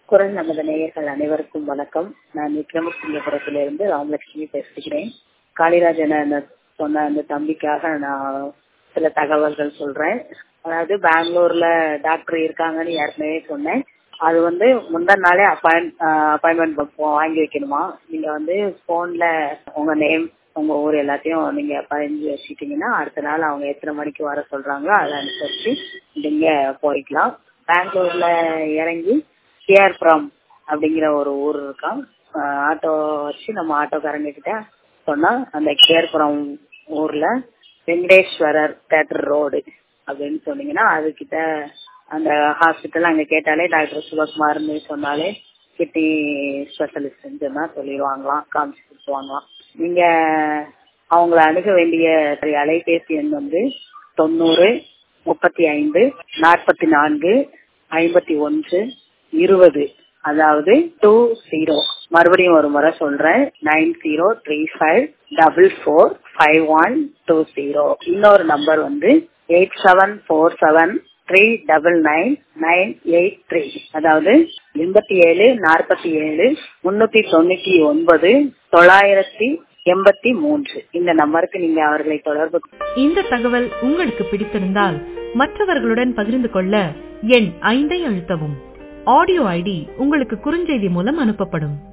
குரல் நமது நேயர்கள் அனைவருக்கும் வணக்கம் நான் விக்ரமசிங்கபுரத்திலிருந்து ராமலட்சுமி பேசுகிறேன் காளிராஜன் அந்த சொன்ன அந்த தம்பிக்காக நான் சில தகவல்கள் சொல்றேன் அதாவது பெங்களூர்ல டாக்டர் இருக்காங்கன்னு ஏற்கனவே சொன்னேன் அது வந்து முந்தின நாளே அப்பாயின் அப்பாயின்மெண்ட் வாங்கி வைக்கணுமா நீங்க வந்து போன்ல உங்க நேம் உங்க ஊர் எல்லாத்தையும் நீங்க பதிஞ்சு வச்சுட்டீங்கன்னா அடுத்த நாள் அவங்க எத்தனை மணிக்கு வர சொல்றாங்களோ அதை அனுசரிச்சு நீங்க போய்க்கலாம் பெங்களூர்ல இறங்கி கேஆர்புரம் அப்படிங்கிற ஒரு ஊர் இருக்கான் ஆட்டோ வச்சு நம்ம ஆட்டோக்காரங்க கிட்ட சொன்னா அந்த கேஆர்புரம் ஊர்ல வெங்கடேஸ்வரர் தேட்டர் ரோடு அப்படின்னு சொன்னீங்கன்னா அதுகிட்ட அந்த ஹாஸ்பிட்டல் அங்க கேட்டாலே டாக்டர் சிவகுமார்னு சொன்னாலே கிட்னி ஸ்பெஷலிஸ்ட் சொன்னா சொல்லிடுவாங்களாம் காமிச்சு கொடுத்துருவாங்களாம் நீங்க அவங்கள அணுக வேண்டிய அலைபேசி எண் வந்து தொண்ணூறு முப்பத்தி ஐந்து நாற்பத்தி நான்கு ஐம்பத்தி ஒன்று இருபது அதாவது டூ ஜீரோ மறுபடியும் ஒரு முறை சொல்றேன் nine zero three five double four five one two zero இன்னொரு நம்பர் வந்து eight seven four seven three double nine nine eight three அதாவது எண்பத்தி ஏழு நாற்பத்தி ஏழு முன்னூத்தி தொண்ணூத்தி ஒன்பது தொள்ளாயிரத்தி எண்பத்தி மூன்று இந்த நம்பருக்கு நீங்க அவர்களை தொடர்பு இந்த தகவல் உங்களுக்கு பிடித்திருந்தால் மற்றவர்களுடன் பகிர்ந்து கொள்ள எண் ஐந்தை அழுத்தவும் ஆடியோ ஐடி உங்களுக்கு குறுஞ்செய்தி மூலம் அனுப்பப்படும்